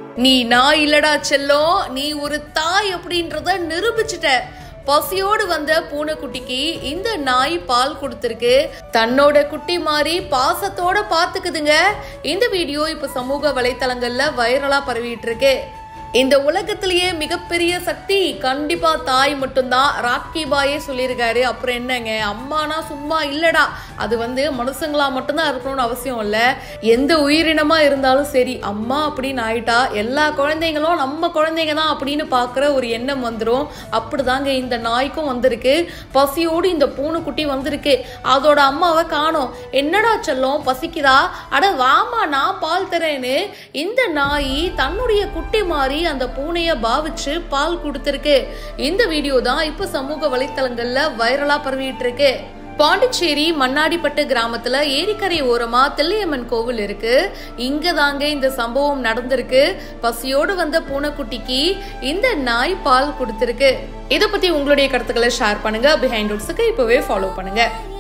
நீ நாய் இல்லடா செல்லம் நீ ஒரு தாய் அப்படின்றத நிரூபிச்சிட்ட பசியோடு வந்த பூனைக்குட்டிக்கு இந்த நாய் பால் கொடுத்துருக்கு தன்னோட குட்டி மாதிரி பாசத்தோட பாத்துக்குதுங்க இந்த வீடியோ இப்ப சமூக வலைத்தளங்கள்ல வைரலா பரவிட்டு இருக்கு இந்த உலகத்திலேயே மிகப்பெரிய சக்தி கண்டிப்பா தாய் மட்டும்தான் ராக்கி பாயே சொல்லியிருக்காரு அப்புறம் என்னங்க அம்மானா சும்மா இல்லடா அது வந்து மனுஷங்களா மட்டும்தான் இருக்கணும்னு அவசியம் இல்லை எந்த உயிரினமா இருந்தாலும் சரி அம்மா அப்படின்னு ஆயிட்டா எல்லா குழந்தைங்களும் நம்ம குழந்தைங்க தான் அப்படின்னு பார்க்குற ஒரு எண்ணம் வந்துடும் அப்படிதாங்க இந்த நாய்க்கும் வந்திருக்கு பசியோடு இந்த பூனைக்குட்டி வந்திருக்கு அதோட அம்மாவை காணோம் என்னடா செல்லம் பசிக்குதா அட வாமா நான் பால் தரேன்னு இந்த நாய் தன்னுடைய குட்டி மாதிரி அந்த பூனைய பாவிச்சு பால் கொடுத்திருக்கு இந்த வீடியோ தான் இப்ப சமூக வலைத்தளங்கள்ல வைரலா பரவிட்டு இருக்கு பாண்டிச்சேரி மண்ணாடிப்பட்டு கிராமத்துல ஏரிக்கரை ஓரமா தில்லையம்மன் கோவில் இருக்கு இங்க தாங்க இந்த சம்பவம் நடந்திருக்கு பசியோடு வந்த பூனைக்குட்டிக்கு இந்த நாய் பால் கொடுத்திருக்கு இதை பத்தி உங்களுடைய கருத்துக்களை ஷேர் பண்ணுங்க பிஹைண்ட் இப்பவே ஃபாலோ பண்ணுங்க